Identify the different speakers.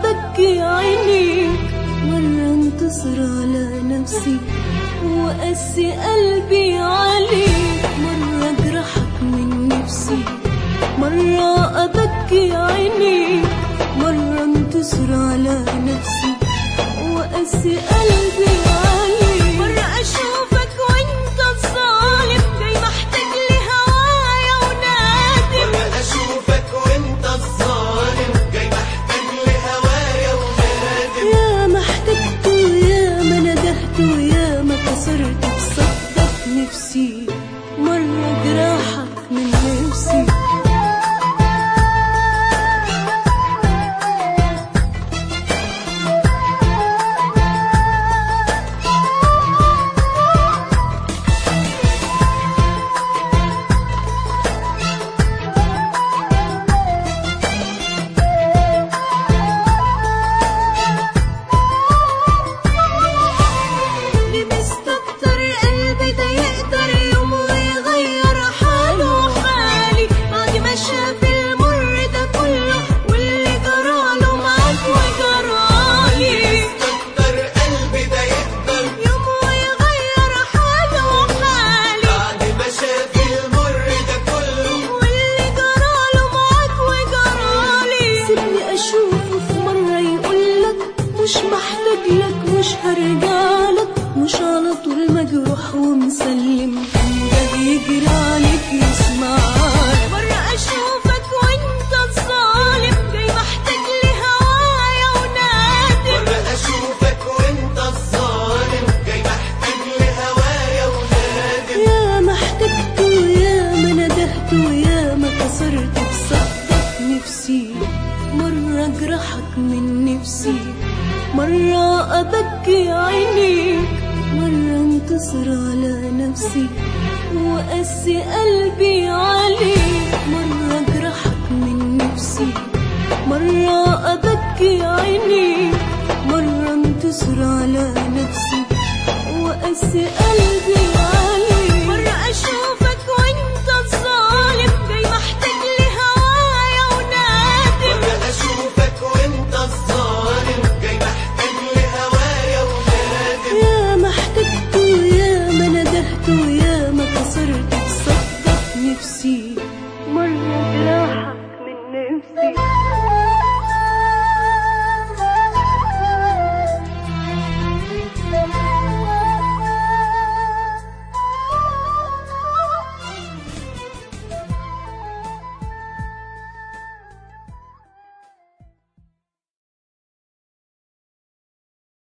Speaker 1: أبكي عينيك مرة انتصر على نفسي وأسي قلبي عليك مرة أجرحك من نفسي مرة أبكي عينيك مرة انتصر على نفسي وأسي قلبي عليك مرة أشوفك وأنت الظالم جاي محتاج لي هوايا ونادم
Speaker 2: مرة أشوفك وأنت الظالم جاي محتاج لهوايا ونادم
Speaker 1: يا ما احتجت ويا ما ندهت ويا ما كسرت بصدق نفسي مرة جراحك من نفسي اللي مستكتر قلبي ده يقدر يوم ويغير حاله حالي بعد ما شاف المر ده كله واللي جراله معاك وجرالي
Speaker 2: كتر قلبي ده يقدر
Speaker 1: يوم ويغير حاله حالي
Speaker 2: بعد ما شاف المر ده كله
Speaker 1: واللي جراله معاك وجرالي سيبني اشوفه في مرة يقولك مش محتاج لك مش هرجعلك مش على طول مجروح ومسلم ده بيجري عليك يسمعك مرة اشوفك وانت الظالم جاي محتاج لي هوايا ونادم
Speaker 2: مرة أشوفك وأنت الظالم جاي محتاج لهوايا ونادم
Speaker 1: يا ما احتجت ويا ما ندهت ويا ما كسرت بصدق نفسي مرة اجرحك من نفسي مرة أبكي عينيك مرة انتصر على نفسي وأسي قلبي عليك مرة اجرحك من نفسي مرة أبكي عينيك مرة انتصر على نفسي وأسي قلبي عليك مرة أشوفك وأنت الظالم جاي محتاج لي هوايا ونادم
Speaker 2: مرة أشوفك وأنت الظالم جاي محتاج لهوايا ونادم
Speaker 1: يا ما احتجت ويا ما ندهت ويا ما كسرت بصدق نفسي